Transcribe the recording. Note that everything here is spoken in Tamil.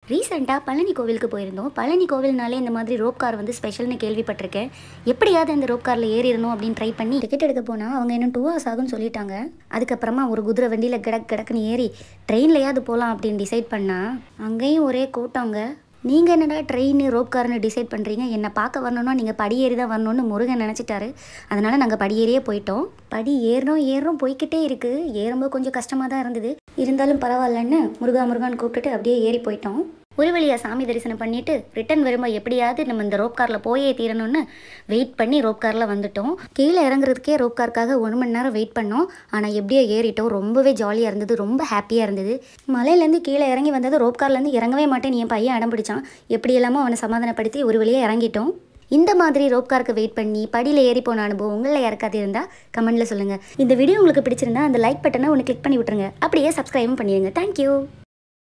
ரீசெண்டாக பழனி கோவிலுக்கு போயிருந்தோம் பழனி கோவில்னாலே இந்த மாதிரி ரோப் கார் வந்து ஸ்பெஷல்னு கேள்விப்பட்டிருக்கேன் எப்படியாவது அந்த ரோப் காரில் ஏறிடணும் அப்படின்னு ட்ரை பண்ணி டிக்கெட் எடுக்க போனால் அவங்க இன்னும் டூ ஹவர்ஸ் ஆகும்னு சொல்லிட்டாங்க அதுக்கப்புறமா ஒரு குதிரை வண்டியில் கிடக் கிடக்குன்னு ஏறி ட்ரெயின்லையாவது போகலாம் அப்படின்னு டிசைட் பண்ணால் அங்கேயும் ஒரே கூட்டங்க நீங்கள் என்னடா ட்ரெயின் ரோப் கார்னு டிசைட் பண்ணுறீங்க என்னை பார்க்க வரணும்னா நீங்கள் படி ஏறி தான் வரணும்னு முருகன் நினச்சிட்டாரு அதனால் நாங்கள் படி ஏறியே போயிட்டோம் படி ஏறணும் ஏறும் போய்க்கிட்டே இருக்குது ஏறும்போது கொஞ்சம் கஷ்டமாக தான் இருந்தது இருந்தாலும் பரவாயில்லன்னு முருகா முருகான்னு கூப்பிட்டுட்டு அப்படியே ஏறி போயிட்டோம் ஒரு வழியாக சாமி தரிசனம் பண்ணிட்டு ரிட்டன் வரும்போது எப்படியாவது நம்ம இந்த ரோப் காரில் போயே தீரணும்னு வெயிட் பண்ணி ரோப் காரில் வந்துட்டோம் கீழே இறங்குறதுக்கே ரோப் காருக்காக ஒரு மணி நேரம் வெயிட் பண்ணோம் ஆனால் எப்படியோ ஏறிட்டோம் ரொம்பவே ஜாலியாக இருந்தது ரொம்ப ஹாப்பியாக இருந்தது மலையிலேருந்து கீழே இறங்கி வந்தது ரோப் கார்லேருந்து இறங்கவே மாட்டேன் என் பையன் அடம் பிடிச்சான் எப்படி எல்லாமோ அவனை சமாதானப்படுத்தி ஒரு வழியாக இறங்கிட்டோம் இந்த மாதிரி ரோப் காருக்கு வெயிட் பண்ணி படியில் ஏறி போன அனுபவம் உங்களில் யாருக்காவது இருந்தால் கமெண்ட்டில் சொல்லுங்கள் இந்த வீடியோ உங்களுக்கு பிடிச்சிருந்தா அந்த லைக் பட்டனை ஒன்று கிளிக் பண்ணி விட்ருங்க அப்படியே சப்ஸ்கிரைபும் பண்ணிடுங்க தேங்க்யூ